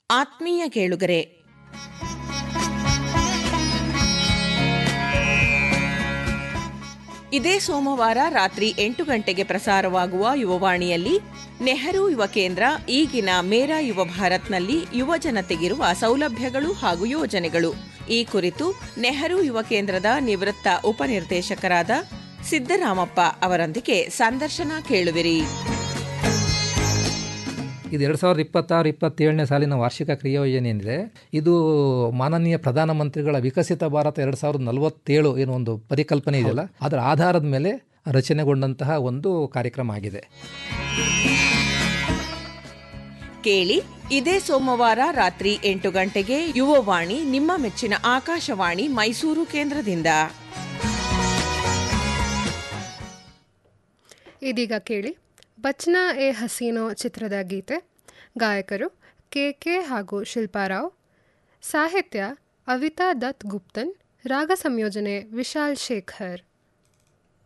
ಆತ್ಮೀಯ ಕೇಳುಗರೆ ಇದೇ ಸೋಮವಾರ ರಾತ್ರಿ ಎಂಟು ಗಂಟೆಗೆ ಪ್ರಸಾರವಾಗುವ ಯುವವಾಣಿಯಲ್ಲಿ ನೆಹರು ಯುವ ಕೇಂದ್ರ ಈಗಿನ ಮೇರಾ ಯುವ ಭಾರತ್ನಲ್ಲಿ ಯುವ ಜನತೆಗಿರುವ ಸೌಲಭ್ಯಗಳು ಹಾಗೂ ಯೋಜನೆಗಳು ಈ ಕುರಿತು ನೆಹರು ಯುವ ಕೇಂದ್ರದ ನಿವೃತ್ತ ಉಪನಿರ್ದೇಶಕರಾದ ಸಿದ್ದರಾಮಪ್ಪ ಅವರೊಂದಿಗೆ ಸಂದರ್ಶನ ಕೇಳುವಿರಿ ಇದು ಎರಡು ಸಾವಿರದ ಇಪ್ಪತ್ತಾರು ಇಪ್ಪತ್ತೇಳನೇ ಸಾಲಿನ ವಾರ್ಷಿಕ ಕ್ರಿಯಾಯೋಜನೆ ಏನಿದೆ ಇದು ಮಾನನೀಯ ಪ್ರಧಾನಮಂತ್ರಿಗಳ ವಿಕಸಿತ ಭಾರತ ಎರಡು ಸಾವಿರದ ನಲವತ್ತೇಳು ಏನೋ ಒಂದು ಪರಿಕಲ್ಪನೆ ಇದೆಯಲ್ಲ ಅದರ ಆಧಾರದ ಮೇಲೆ ರಚನೆಗೊಂಡಂತಹ ಒಂದು ಕಾರ್ಯಕ್ರಮ ಆಗಿದೆ ಕೇಳಿ ಇದೇ ಸೋಮವಾರ ರಾತ್ರಿ ಎಂಟು ಗಂಟೆಗೆ ಯುವವಾಣಿ ನಿಮ್ಮ ಮೆಚ್ಚಿನ ಆಕಾಶವಾಣಿ ಮೈಸೂರು ಕೇಂದ್ರದಿಂದ ಇದೀಗ ಕೇಳಿ ಬಚ್ನಾ ಎ ಹಸೀನೋ ಚಿತ್ರದ ಗೀತೆ ಗಾಯಕರು ಕೆ ಕೆ ಹಾಗೂ ಶಿಲ್ಪಾರಾವ್ ಸಾಹಿತ್ಯ ಅವಿತಾ ದತ್ ಗುಪ್ತನ್ ರಾಗ ಸಂಯೋಜನೆ ವಿಶಾಲ್ ಶೇಖರ್